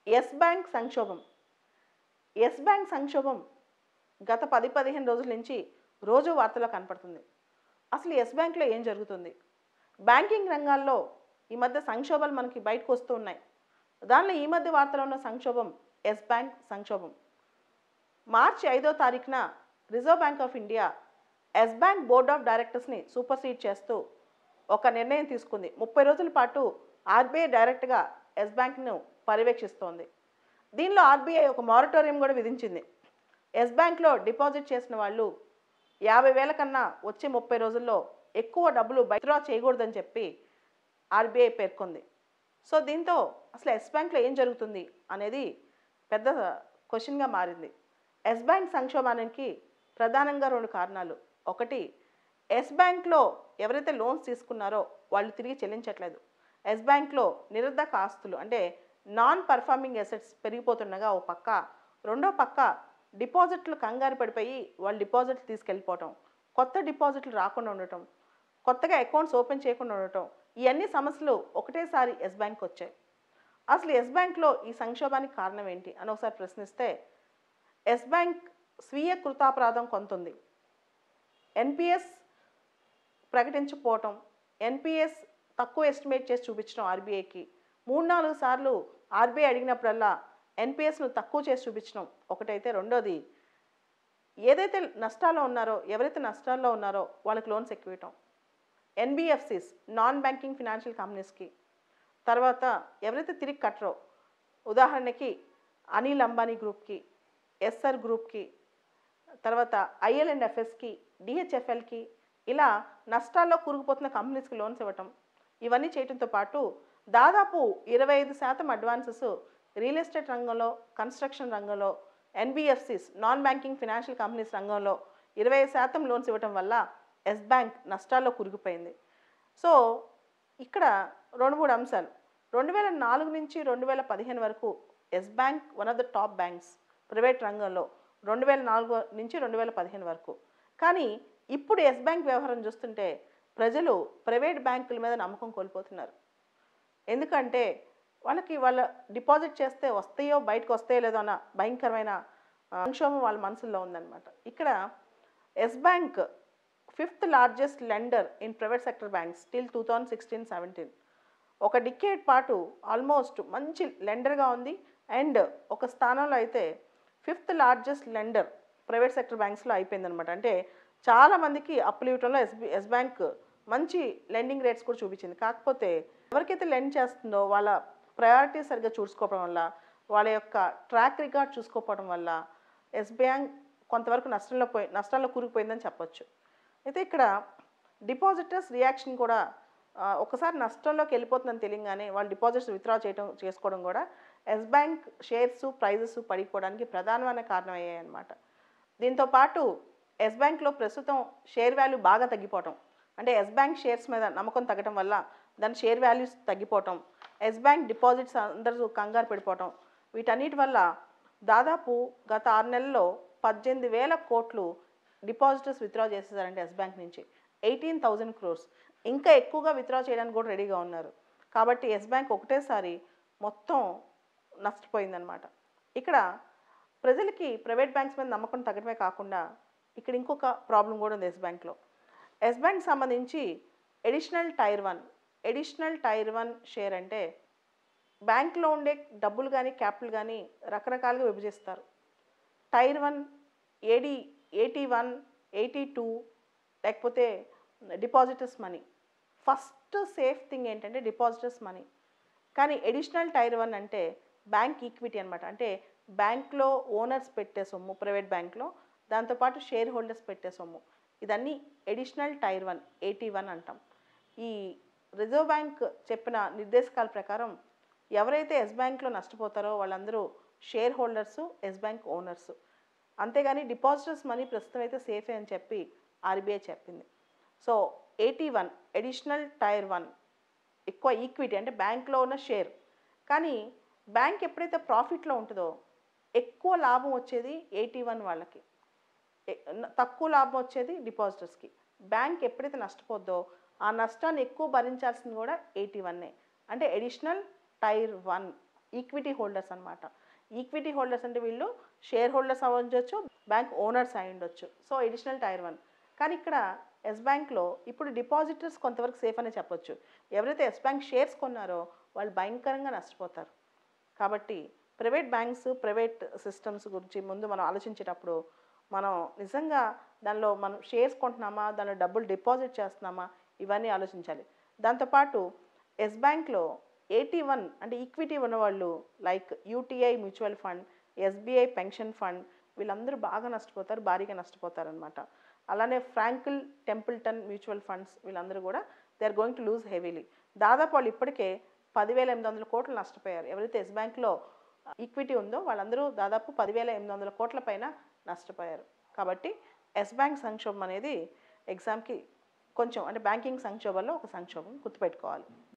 yes Bank సంక్షోభం Yes Bank సంక్షోభం గత పది పదిహేను రోజుల నుంచి రోజు వార్తల్లో కనపడుతుంది అసలు ఎస్ బ్యాంక్లో ఏం జరుగుతుంది బ్యాంకింగ్ రంగాల్లో ఈ మధ్య సంక్షోభాలు మనకి బయటకు వస్తూ ఉన్నాయి దానిలో ఈ మధ్య వార్తలో ఉన్న సంక్షోభం ఎస్ బ్యాంక్ సంక్షోభం మార్చి ఐదో తారీఖున Reserve Bank of India Yes Bank board of డైరెక్టర్స్ని సూపర్సీడ్ చేస్తూ ఒక నిర్ణయం తీసుకుంది ముప్పై రోజుల పాటు ఆర్బీఐ డైరెక్ట్గా ఎస్ బ్యాంక్ను పర్యవేక్షిస్తోంది దీనిలో ఆర్బీఐ ఒక మారటోరియం కూడా విధించింది ఎస్ బ్యాంక్లో డిపాజిట్ చేసిన వాళ్ళు యాభై వేల కన్నా వచ్చే ముప్పై రోజుల్లో ఎక్కువ డబ్బులు విత్డ్రా చేయకూడదని చెప్పి ఆర్బీఐ పేర్కొంది సో దీంతో అసలు ఎస్ బ్యాంక్లో ఏం జరుగుతుంది అనేది పెద్ద క్వశ్చన్గా మారింది ఎస్ బ్యాంక్ సంక్షోభానికి ప్రధానంగా రెండు కారణాలు ఒకటి ఎస్ బ్యాంక్లో ఎవరైతే లోన్స్ తీసుకున్నారో వాళ్ళు తిరిగి చెల్లించట్లేదు ఎస్ బ్యాంక్లో నిరర్ధక ఆస్తులు అంటే నాన్ పర్ఫార్మింగ్ అసెట్స్ పెరిగిపోతుండగా ఓ పక్క రెండో పక్క డిపాజిట్లు కంగారు పడిపోయి వాళ్ళు డిపాజిట్లు తీసుకెళ్ళిపోవటం కొత్త డిపాజిట్లు రాకుండా ఉండటం కొత్తగా అకౌంట్స్ ఓపెన్ చేయకుండా ఉండటం ఇవన్నీ సమస్యలు ఒకటేసారి ఎస్ బ్యాంక్ వచ్చాయి అసలు ఎస్ బ్యాంక్లో ఈ సంక్షోభానికి కారణం ఏంటి అని ఒకసారి ప్రశ్నిస్తే ఎస్ బ్యాంక్ స్వీయ కృతాపరాధం కొంత ఉంది ఎన్పిఎస్ ప్రకటించకపోవటం ఎన్పిఎస్ తక్కువ ఎస్టిమేట్ చేసి చూపించడం ఆర్బీఐకి మూడు నాలుగు సార్లు ఆర్బీఐ అడిగినప్పుడల్లా ఎన్పిఎస్ను తక్కువ చేసి చూపించడం ఒకటైతే రెండోది ఏదైతే నష్టాల్లో ఉన్నారో ఎవరైతే నష్టాల్లో ఉన్నారో వాళ్ళకి లోన్స్ ఎక్కువ ఇవ్వటం ఎన్బిఎఫ్సిస్ నాన్ బ్యాంకింగ్ ఫినాన్షియల్ కంపెనీస్కి తర్వాత ఎవరైతే తిరిగి కట్టరో ఉదాహరణకి అనిల్ అంబానీ గ్రూప్కి ఎస్ఆర్ గ్రూప్కి తర్వాత ఐఎల్ అండ్ ఎఫ్ఎస్కి డిహెచ్ఎఫ్ఎల్కి ఇలా నష్టాల్లో కూరుకుపోతున్న కంపెనీస్కి లోన్స్ ఇవ్వటం ఇవన్నీ చేయడంతో పాటు దాదాపు ఇరవై ఐదు శాతం అడ్వాన్సెస్ రియల్ ఎస్టేట్ రంగంలో కన్స్ట్రక్షన్ రంగంలో NBFCs non banking financial companies రంగంలో ఇరవై శాతం లోన్స్ ఇవ్వటం వల్ల ఎస్ బ్యాంక్ నష్టాల్లో కురిగిపోయింది సో ఇక్కడ రెండు మూడు అంశాలు రెండు వేల నాలుగు నుంచి రెండు వేల పదిహేను వరకు Yes Bank one of the top banks private రంగంలో రెండు వేల నాలుగు నుంచి రెండు వేల పదిహేను వరకు కానీ ఇప్పుడు ఎస్ బ్యాంక్ వ్యవహారం చూస్తుంటే ప్రజలు ప్రైవేట్ బ్యాంకుల మీద నమ్మకం కోల్పోతున్నారు ఎందుకంటే వాళ్ళకి వాళ్ళ డిపాజిట్ చేస్తే వస్తాయో బయటకు వస్తాయో లేదో అన్న భయంకరమైన ఆ, సంక్షోభం వాళ్ళ మనసులో ఉందన్నమాట ఇక్కడ Yes Bank fifth largest lender in private sector banks till two thousand sixteen seventeen ఒక డికేట్ పాటు ఆల్మోస్ట్ మంచి లెండర్గా ఉంది అండ్ ఒక స్థానంలో అయితే fifth largest lender private sector బ్యాంక్స్లో అయిపోయిందనమాట అంటే చాలామందికి అప్పులు ఇవ్వడంలో ఎస్బి ఎస్ బ్యాంక్ మంచి లెండింగ్ రేట్స్ కూడా చూపించింది కాకపోతే ఎవరికైతే లెండ్ చేస్తుందో వాళ్ళ ప్రయారిటీస్ సరిగ్గా చూసుకోవడం వల్ల వాళ్ళ యొక్క ట్రాక్ రికార్డ్ చూసుకోకపోవడం వల్ల ఎస్ బ్యాంక్ కొంతవరకు నష్టంలో పోయి నష్టాల్లో కూరుకుపోయిందని చెప్పొచ్చు అయితే ఇక్కడ డిపాజిటర్స్ రియాక్షన్ కూడా ఆ, ఒకసారి నష్టంలోకి వెళ్ళిపోతుందని తెలియగానే వాళ్ళు డిపాజిట్స్ విత్డ్రా చేయడం చేసుకోవడం కూడా ఎస్ బ్యాంక్ షేర్స్ ప్రైజెస్ పడిపోవడానికి ప్రధానమైన కారణం అయ్యాయి అన్నమాట దీంతో పాటు ఎస్ బ్యాంక్లో ప్రస్తుతం షేర్ వాల్యూ బాగా తగ్గిపోవటం అంటే ఎస్ బ్యాంక్ షేర్స్ మీద నమ్మకం తగ్గడం వల్ల దాని షేర్ వాల్యూస్ తగ్గిపోవటం ఎస్ బ్యాంక్ డిపాజిట్స్ అందరూ కంగారు పడిపోవటం వీటన్నిటి వల్ల దాదాపు గత ఆరు నెలల్లో పద్దెనిమిది వేల కోట్లు డిపాజిటర్స్ విత్డ్రా చేసేసారంటే ఎస్ బ్యాంక్ నుంచి ఎయిటీన్ థౌజండ్ క్రోర్స్ ఇంకా ఎక్కువగా విత్డ్రా చేయడానికి కూడా రెడీగా ఉన్నారు కాబట్టి ఎస్ బ్యాంక్ ఒకటేసారి మొత్తం నష్టపోయిందనమాట ఇక్కడ ప్రజలకి ప్రైవేట్ బ్యాంక్స్ మీద నమ్మకం తగ్గడమే కాకుండా ఇక్కడ ఇంకొక ప్రాబ్లం కూడా ఉంది ఎస్ బ్యాంక్లో ఎస్ బ్యాంక్ సంబంధించి additional tier one additional tier one share అంటే బ్యాంక్లో ఉండే డబ్బులు కానీ క్యాపిటల్ కానీ రకరకాలుగా విభజిస్తారు tier one AT eighty one eighty two లేకపోతే depositors money first safe thing ఏంటంటే డిపాజిటర్స్ మనీ కానీ ఎడిషనల్ టైర్ వన్ అంటే బ్యాంక్ ఈక్విటీ అనమాట అంటే బ్యాంక్లో ఓనర్స్ పెట్టే సొమ్ము ప్రైవేట్ బ్యాంక్లో దాంతోపాటు షేర్ హోల్డర్స్ పెట్టే సొమ్ము ఇదన్నీ additional tier one eighty one అంటాం ఈ రిజర్వ్ బ్యాంక్ చెప్పిన నిర్దేశకాల ప్రకారం ఎవరైతే ఎస్ బ్యాంక్లో నష్టపోతారో వాళ్ళందరూ share holders Yes Bank owners అంతేగాని డిపాజిటర్స్ మనీ ప్రస్తుతం అయితే సేఫే అని చెప్పి ఆర్బీఐ చెప్పింది so eighty one additional tier one ఎక్కువ ఈక్విటీ అంటే బ్యాంక్లో ఉన్న షేర్ కానీ బ్యాంక్ ఎప్పుడైతే ప్రాఫిట్లో ఉంటుందో ఎక్కువ లాభం వచ్చేది ఎయిటీ వన్ వాళ్ళకి ఎ- న- తక్కువ లాభం వచ్చేది డిపాజిటర్స్కి బ్యాంక్ ఎప్పుడైతే నష్టపోద్దో ఆ నష్టాన్ని ఎక్కువ భరించాల్సింది కూడా ఎయిటీ వన్నే అంటే additional tier one equity holders అన్నమాట ఈక్విటీ హోల్డర్స్ అంటే వీళ్ళు షేర్ హోల్డర్స్ అవ్వచ్చు బ్యాంక్ ఓనర్స్ అయి ఉండొచ్చు సో ఎడిషనల్ టైర్ వన్ కానీ ఇక్కడ ఎస్ బ్యాంక్లో ఇప్పుడు డిపాజిటర్స్ కొంతవరకు సేఫ్ అనే చెప్పొచ్చు ఎవరైతే ఎస్ బ్యాంక్ షేర్స్ కొన్నారో వాళ్ళు భయంకరంగా నష్టపోతారు కాబట్టి ప్రైవేట్ బ్యాంక్స్ ప్రైవేట్ సిస్టమ్స్ గురించి ముందు మనం ఆలోచించేటప్పుడు మనం నిజంగా దానిలో మనం షేర్స్ కొంటున్నామా దానిలో డబ్బులు డిపాజిట్ చేస్తున్నామా ఇవన్నీ ఆలోచించాలి దాంతోపాటు ఎస్ బ్యాంక్లో ఎయిటీ వన్ అంటే ఈక్విటీ ఉన్నవాళ్ళు like UTI mutual fund SBI pension fund వీళ్ళందరూ బాగా నష్టపోతారు భారీగా నష్టపోతారు అనమాట అలానే ఫ్రాంకిల్ టెంపుల్టన్ మ్యూచువల్ ఫండ్స్ వీళ్ళందరూ కూడా they are going to lose heavily దాదాపు వాళ్ళు ఇప్పటికే పదివేల ఎనిమిది వందల కోట్లు నష్టపోయారు ఎవరైతే ఎస్ బ్యాంక్లో ఈక్విటీ ఉందో వాళ్ళందరూ దాదాపు పదివేల ఎనిమిది వందల కోట్ల పైన నష్టపోయారు కాబట్టి ఎస్ బ్యాంక్ సంక్షోభం అనేది ఎగ్జామ్కి కొంచెం అంటే బ్యాంకింగ్ సంక్షోభంలో ఒక సంక్షోభం గుర్తుపెట్టుకోవాలి